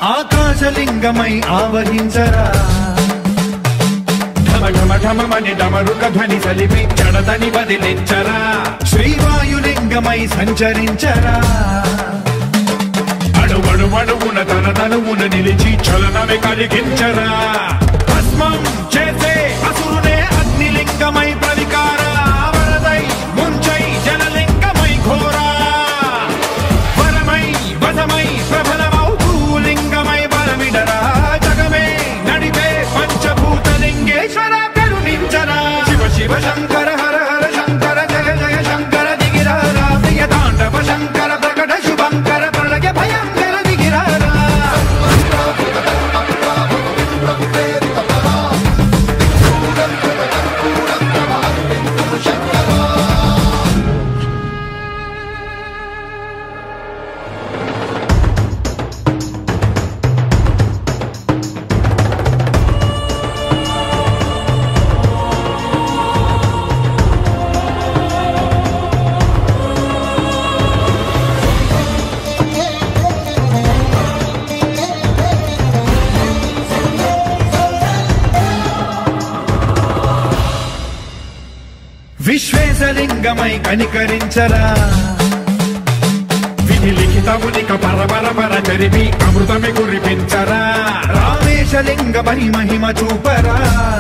ఆకాశలింగమై ఆవహించరా ఢమ ఢమ ఢమమని డమరుక ధ్వని సలిపి జడదని వదిలించరా శ్రీవాయులింగమై సంచరించరా అణువణు అణువున తన తనువున నిలిచి చలనమే కలిగించరా భస్మం చేసే అసురునే అగ్నిలింగమై ప్రవికార వరదై ముంచై జలలింగమై ఘోరా వరమై వధమై ప్రబలమౌతూ లింగమై బలమిడరా జగమే నడిపే పంచభూతలింగేశ్వర కరుణించరా శివ శివ శంకర హర హర శంకర జయ జయ శంకర దిగిరారా ప్రియ తాండవ శంకర ప్రకట శుభంకర ప్రళయ భయంకర దిగిరారా విశ్వేశలింగమై కనికరించరా విధి లిఖితమునిక పరపర పర చరిపి అమృతమి కురిపించరా రామేశలింగమై మహిమ చూపరా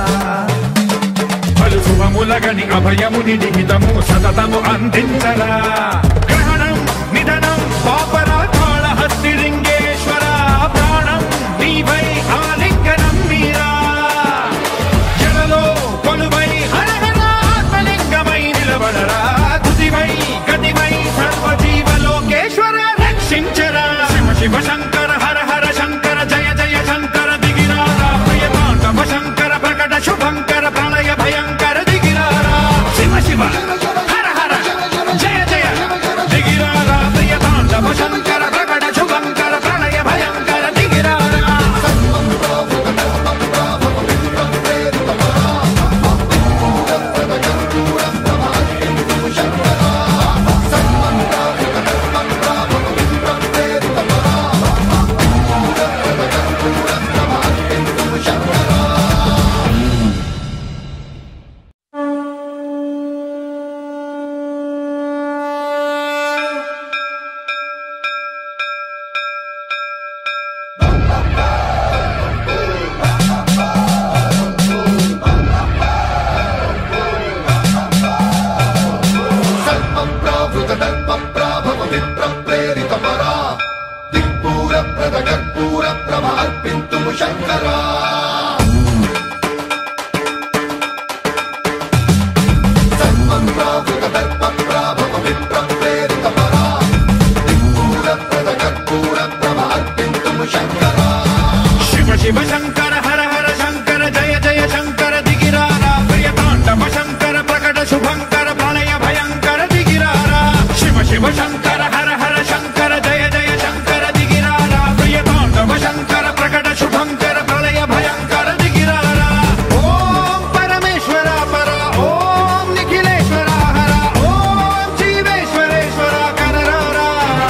పలు శుభములగని అభయముని నిహితము సతతము అందించరా గ్రహణం నిధనం పాపరా కాళహస్తి లింగేశ్వర ప్రాణం నీవై ఆలింగనం మీరా జలలో కొలువై హరహర ఆత్మలింగమై నిలబడరా తుదివై గతివై సర్వజీవలోకేశ్వర రక్షించరా శివ శివ శంకర హర హర శంకర జయ జయ శంకర దిగిరారా ప్రియ తాండవ శంకర ప్రకట శుభంకర ప్రళయ భయంకర దిగిరారా శివ శివ హర హర జయ జయ దిగిరారా ప్రియ తాండవ శంకర ప్రకట శుభంకర ప్రళయ భయంకర దిగిరారా సర్వప్రావృతదర్పప్రాభవతిప్రప్రేరితపరా దిక్పూరప్రదకర్పూరప్రభార్పింతుము శంకరా సర్వప్రావృతదర్పప్రాభవతిప్రప్రేరితపరా దిక్పూరప్రదకర్పూరప్రభార్పింతుము శంకరా శివ శివ శంకర హర హర శంకర జయ జయ శంకర దిగిరారా ప్రియ తాండవ శంకర ప్రకట శుభంకర ప్రళయ భయంకర దిగిరారా శివ శివ శంకర హర హర శంకర జయ జయ శంకర దిగిరారా ప్రియ తాండవ శంకర ప్రకట శుభంకర ప్రళయ భయంకర దిగిరారా ఓం పరమేశ్వర పర ఓం నిఖిలేశ్వర హర ఓం జీవేశ్వరేశ్వర కరరారా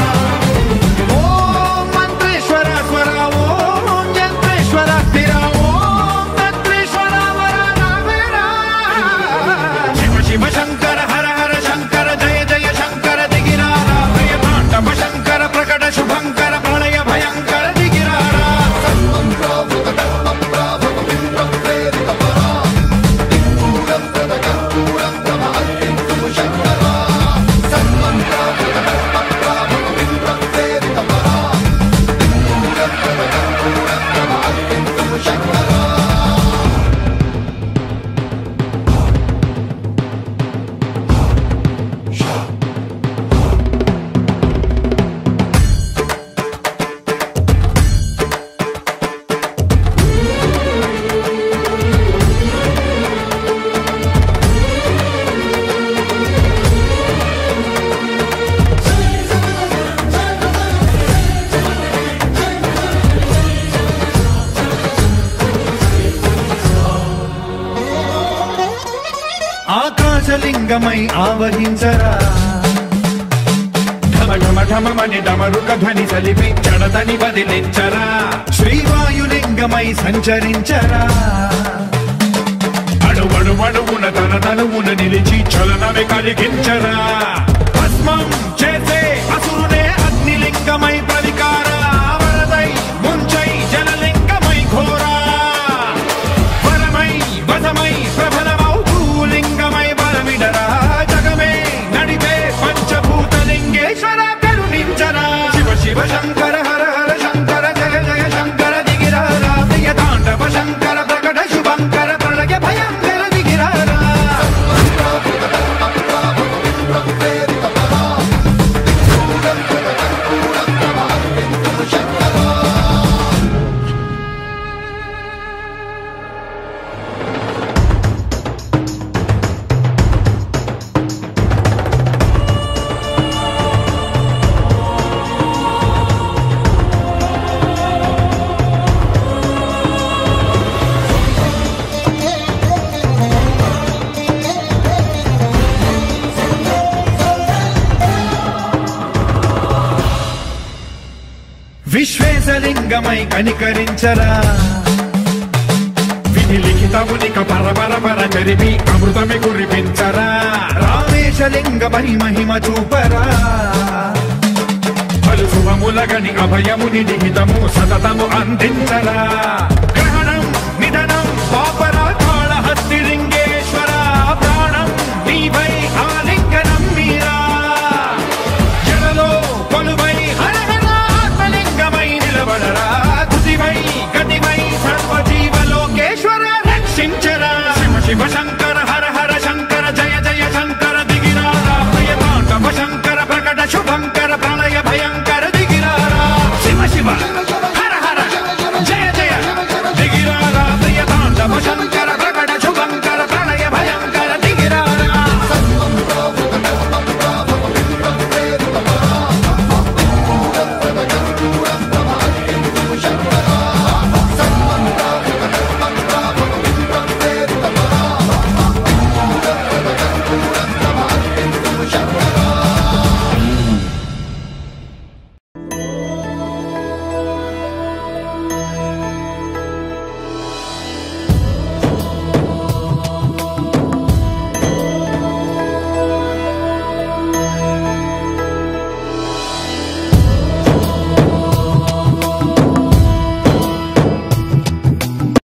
ఓం మంత్రేశ్వర స్వర ఓం యంత్రేశ్వర స్థిర ఓం తంత్రేశ్వర వర రామేరా శివ శివ శంకర హర హర శంకర జయ జయ శంకర దిగిరారా ప్రియ తాండవ శంకర ప్రకట శుభంకర ప్రళయ భయంకర దిగిరారా సర్వప్రావృతదర్పప్రాభవతిప్రప్రేరితపరా దిక్పూరప్రదకర్పూరప్రభార్పింతుము శంకరా సర్వప్రావృతదర్పప్రాభవతిప్రప్రేరితపరా దిక్పూరప్రదకర్పూరప్రభార్పింతుము శంకరా ఆకాశలింగమై ఆవహించరా ఢమ ఢమ ఢమమని డమరుక ధ్వని సలిపి జడదని వదిలించరా శ్రీవాయులింగమై సంచరించరా అడువడువడువున తన తనువున నిలిచి చలనమే కలిగించరా భస్మం చేసే అసురునే అగ్నిలింగమై పరికార వరదై ముంచై జలలింగమై ఘోరా వరమై వసమై ప్రబలమౌ భూలింగమై బలమిడరా జగమే నడిపే పంచభూతలింగేశ్వర కరుణించరా శివ శివ శంకర హర హర శంకర జయ జయ శంకర దిగిరారా ప్రియ తాండవ శంకర ప్రకట శుభంకర ప్రళయ భయంకర దిగిరారా విశ్వేశలింగమై కనికరించరా విధి లిఖితమునిక పరపర పర జరిపి అమృతమి కురిపించరా రామేశలింగమై మహిమ చూపరా పలు శుభములగని అభయముని నిహితము సతతము అందించరా